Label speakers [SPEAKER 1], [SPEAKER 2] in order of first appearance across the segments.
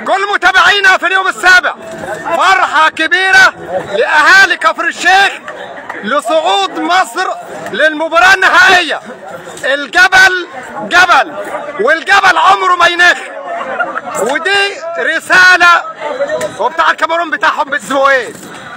[SPEAKER 1] كل متابعينا في اليوم السابع فرحة كبيرة لأهالي كفر الشيخ لصعود مصر للمباراة النهائية الجبل جبل والجبل عمره ما ينخ ودي رسالة وبتاع الكاميرون بتاعهم باسمه ايه؟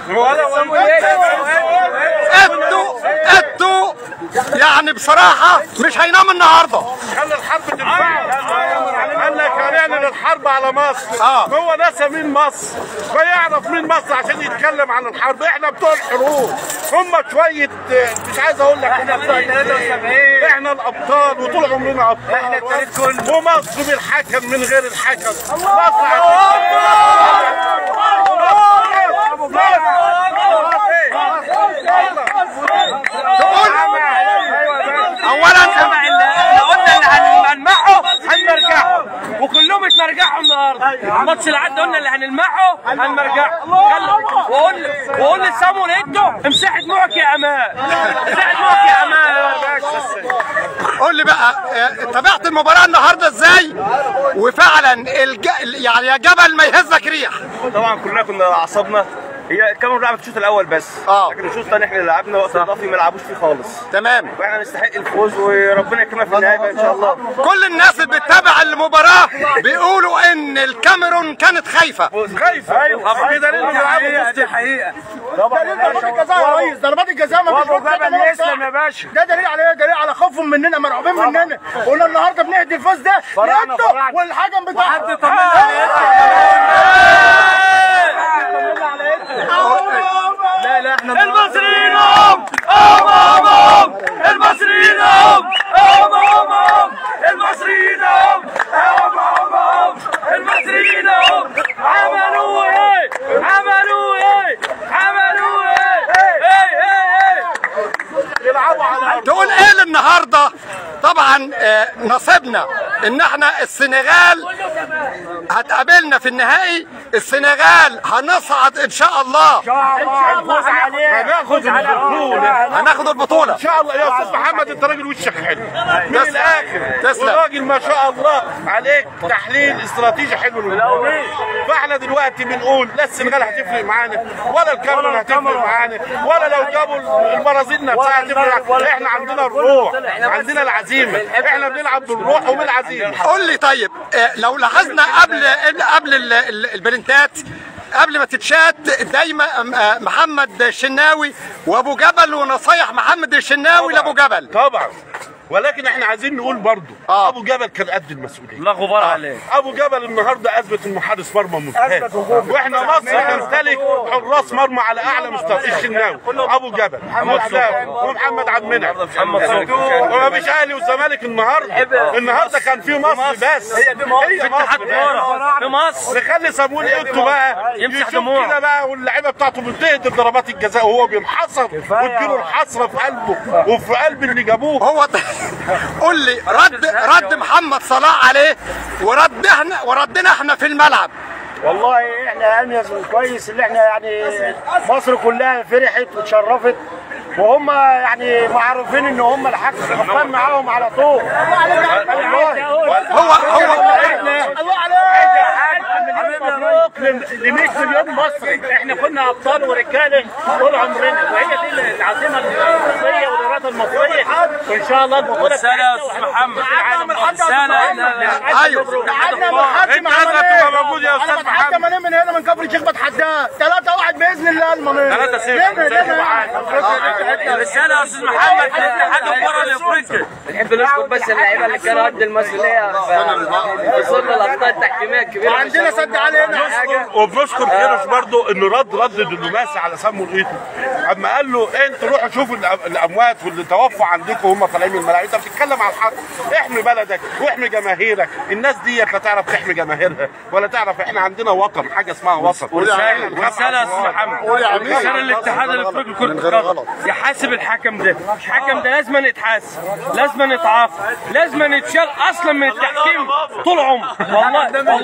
[SPEAKER 1] انتوا انتوا يعني بصراحة مش هينام النهارده
[SPEAKER 2] خلى الحرب تنفع قال لك هنعلن الحرب على مصر
[SPEAKER 1] آه.
[SPEAKER 2] هو ناسى مين مصر فيعرف مين مصر عشان يتكلم عن الحرب احنا بتوع الحروب هم شويه مش عايز اقول لك هم بتوع 73 احنا الابطال وطول عمرنا ابطال احنا التاريخ كله ومصر بالحكم من غير الحكم مصر
[SPEAKER 1] اولا
[SPEAKER 3] احنا قلنا اللي هن- هنلمحه هنمرجعه وكلهم اتمرجعوا النهارده الماتش اللي عدى قلنا اللي هنلمحه هنمرجعه خل- وقول وقول لسامو ايتو امسح دموعك يا امان امسح دموعك يا امان
[SPEAKER 1] قول لي بقى آه، تابعت المباراة النهارده ازاي؟ وفعلا الج... يعني يا جبل ما يهزك ريح
[SPEAKER 4] طبعا كلنا كنا اعصابنا هي الكاميرا لعبت الشوط الاول بس
[SPEAKER 1] آه.
[SPEAKER 4] لكن الشوط الثاني احنا اللي لعبنا وقت اضافي ما لعبوش فيه خالص
[SPEAKER 1] تمام
[SPEAKER 4] واحنا نستحق الفوز وربنا يكرمنا في النهايه بقى ان شاء الله
[SPEAKER 1] كل الناس اللي بتتابع المباراة بيقولوا ان الكاميرون كانت خايفة
[SPEAKER 2] خايفه ايوه طب كده ليه بيلعبوا
[SPEAKER 4] دي حقيقه
[SPEAKER 5] دليل ضربات الجزاء يا ريس ضربات الجزاء ما فيش
[SPEAKER 4] وابو جبل يسلم يا باشا
[SPEAKER 5] ده دليل على ايه؟ دليل على خوفهم مننا مرعوبين مننا قلنا النهارده بنهدي الفوز ده لقيته والحكم بتاعهم لا لا احنا
[SPEAKER 3] المصريين هم امامهم المصريين هم امامهم المصريين هم امامهم المصريين هم عملوا ايه عملوا ايه عملوا ايه ايه ايه ايه
[SPEAKER 1] تقول ايه النهارده طبعا آه، نصيبنا ان احنا السنغال هتقابلنا في النهائي السنغال هنصعد ان شاء الله
[SPEAKER 2] هنفوز عليه هناخد البطوله
[SPEAKER 1] هناخد البطولة
[SPEAKER 2] ان شاء الله يا استاذ محمد انت راجل وشك حلو من
[SPEAKER 1] تسلم.
[SPEAKER 2] الاخر
[SPEAKER 1] تسلم.
[SPEAKER 2] وراجل ما شاء الله عليك تحليل استراتيجي حلو للموضوع فاحنا دلوقتي بنقول لا السنغال هتفرق معانا ولا الكاميرون هتفرق معانا ولا لو جابوا البرازيل نفسها هتفرق احنا عندنا الروح عندنا العزيمه احنا بنلعب بالروح وبالعزيمه
[SPEAKER 1] قول لي طيب آه، لو لاحظنا قبل قبل ال- ال- البرنتات قبل ما تتشات دايما آه، محمد الشناوي وابو جبل ونصايح محمد الشناوي لابو جبل
[SPEAKER 2] طبعا ولكن احنا عايزين نقول برضه
[SPEAKER 1] آه.
[SPEAKER 2] ابو جبل كان قد المسؤوليه
[SPEAKER 3] لا غبار عليه
[SPEAKER 2] ابو جبل النهارده اثبت انه حارس مرمى ممتاز واحنا مصر تمتلك حراس مرمى على اعلى مستوى الشناوي ابو جبل وحسام ومحمد عبد المنعم وما فيش اهلي والزمالك النهارده النهارده كان في مصر بس هي
[SPEAKER 3] اتحاد
[SPEAKER 2] مصر
[SPEAKER 3] كوره في مصر
[SPEAKER 2] نخلي صابوني ايتو بقى
[SPEAKER 3] يمسح
[SPEAKER 2] يشوف
[SPEAKER 3] دموعه.
[SPEAKER 2] كده بقى واللعيبه بتاعته بتهدر ضربات الجزاء وهو بينحصر وتجيله الحسره في قلبه وفي قلب اللي جابوه
[SPEAKER 1] هو ده. قول لي رد رد محمد صلاح عليه ورد احنا وردنا احنا في الملعب
[SPEAKER 5] والله احنا اميز كويس اللي احنا يعني مصر كلها فرحت وتشرفت وهم يعني معروفين ان هم الحكم الحكام معاهم على طول والله
[SPEAKER 1] هو هو
[SPEAKER 5] الله عليك مبروك ل 100 مليون مصري احنا كنا ابطال ورجاله طول عمرنا وهي دي العاصمه المصريه والاراده المصريه وان شاء الله البطوله
[SPEAKER 3] رسالة يا استاذ محمد رسالة
[SPEAKER 1] ايوه
[SPEAKER 5] قعدنا بنحكم
[SPEAKER 2] انت لازم تبقى موجود يا استاذ محمد
[SPEAKER 5] حتى ما من هنا من كفر الشيخ بتحداه 3 1 باذن الله المنير
[SPEAKER 2] 3
[SPEAKER 3] رسالة يا استاذ محمد لاتحاد الكرة الافريقي
[SPEAKER 6] نحب نشكر بس اللعيبه اللي كانوا قد المسؤوليه وصلنا الاخطاء التحكيميه الكبيره
[SPEAKER 5] عندنا سد علينا حاجه
[SPEAKER 2] وبنشكر كيروش برضو انه رد رد دبلوماسي على سمو الايتو اما قال له انتوا روحوا شوفوا الأم- الاموات واللي توفوا عندكم وهم طالعين من الملاعب انت بتتكلم على الحق احمي بلدك واحمي جماهيرك الناس ديت لا تعرف تحمي جماهيرها ولا تعرف احنا عندنا وطن حاجه اسمها وطن
[SPEAKER 3] رسالة رسالة يا استاذ محمد رسالة للاتحاد الافريقي لكرة القدم يحاسب الحكم ده الحكم ده لازم يتحاسب لازم يتعاقب لازم يتشال اصلا من التحكيم طول عمره والله والله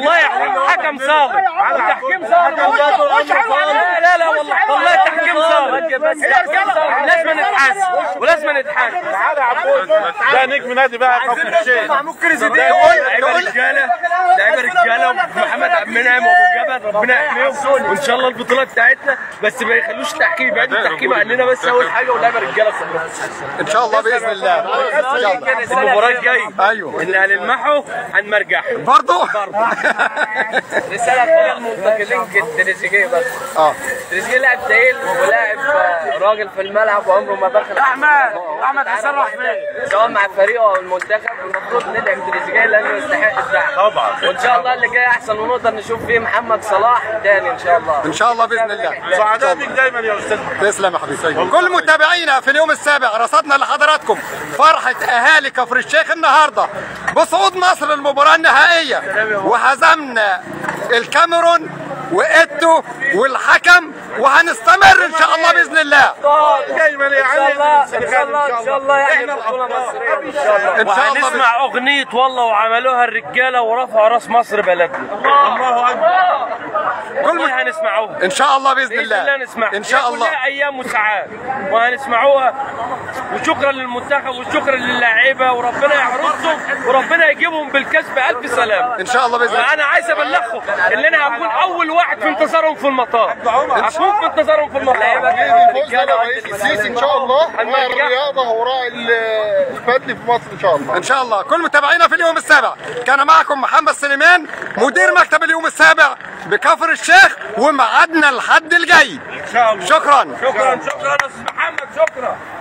[SPEAKER 3] والله حكم صالح التحكيم صالح لا لا لا والله والله التحكيم صالح التحكيم صالح لازم نتحاسب ولازم نتحاسب
[SPEAKER 2] تعالى يا عبود ده نجم نادي بقى كفر الشيخ
[SPEAKER 3] لعيبه رجاله لعيبه رجاله محمد عبد المنعم وابو جبل ربنا يحميهم وان شاء الله البطوله بتاعتنا بس ما يخلوش التحكيم يبعدوا التحكيم عننا بس اول حاجه واللعيبه رجاله كلهم
[SPEAKER 1] ان شاء الله باذن الله ان شاء الله
[SPEAKER 3] المباراه الجايه
[SPEAKER 1] ايوه
[SPEAKER 3] اللي هنلمحه هنمرجحه
[SPEAKER 1] برضه
[SPEAKER 6] رساله كل المنتقلين كده تريزيجيه بس
[SPEAKER 1] اه
[SPEAKER 6] تريزيجيه لاعب تقيل ولاعب آه، راجل في الملعب وعمره ما دخل
[SPEAKER 3] احمد احمد حسن رحمن
[SPEAKER 6] سواء مع فريقه او المنتخب المفروض ندعم تريزيجيه لانه يستحق الدعم
[SPEAKER 2] طبعا
[SPEAKER 6] وان شاء الله اللي جاي احسن ونقدر نشوف فيه محمد صلاح تاني ان شاء الله
[SPEAKER 1] ان شاء الله باذن الله
[SPEAKER 2] سعداء بيك دايما يا استاذ محمد
[SPEAKER 1] تسلم يا حبيبي كل متابعينا في اليوم السابع رصدنا لحضراتكم فرحة أهالي كفر الشيخ النهاردة بصعود مصر للمباراة النهائية وهزمنا الكاميرون وإيتو والحكم وهنستمر إن شاء الله بإذن الله
[SPEAKER 2] دايما يا
[SPEAKER 6] ان شاء
[SPEAKER 2] علي
[SPEAKER 6] الله ان شاء الله ان شاء الله يعني
[SPEAKER 2] احنا
[SPEAKER 6] بطوله
[SPEAKER 2] الأبطال.
[SPEAKER 6] مصريه ان شاء الله
[SPEAKER 1] إن شاء الله بإذن
[SPEAKER 3] وهنسمع اغنيه والله وعملوها الرجاله ورفعوا راس مصر بلدنا
[SPEAKER 2] الله اكبر
[SPEAKER 3] والله هنسمعوها
[SPEAKER 1] إن شاء الله بإذن
[SPEAKER 3] باذن الله
[SPEAKER 1] الله
[SPEAKER 3] نسمعها
[SPEAKER 1] إن شاء
[SPEAKER 3] هي
[SPEAKER 1] الله
[SPEAKER 3] كلها ايام وساعات وهنسمعوها وشكرا للمنتخب وشكرا للاعيبه وربنا يحرسهم وربنا يجيبهم بالكاس بألف سلامه
[SPEAKER 1] إن شاء الله بإذن الله
[SPEAKER 3] انا عايز ابلغهم ان انا هكون اول واحد في انتظارهم في المطار هكون في انتظارهم في المطار
[SPEAKER 7] الفوز ده رئيس السيسي ان شاء الله راعي الرياضه وراعي الفن في مصر ان شاء الله
[SPEAKER 1] إن شاء الله كل متابعينا في اليوم السابع كان معكم محمد سليمان مدير مكتب اليوم السابع بكفر الشيخ ومعادنا الحد الجاي
[SPEAKER 2] ان شاء الله
[SPEAKER 1] شكرا
[SPEAKER 3] شكرا شكرا يا استاذ محمد شكرا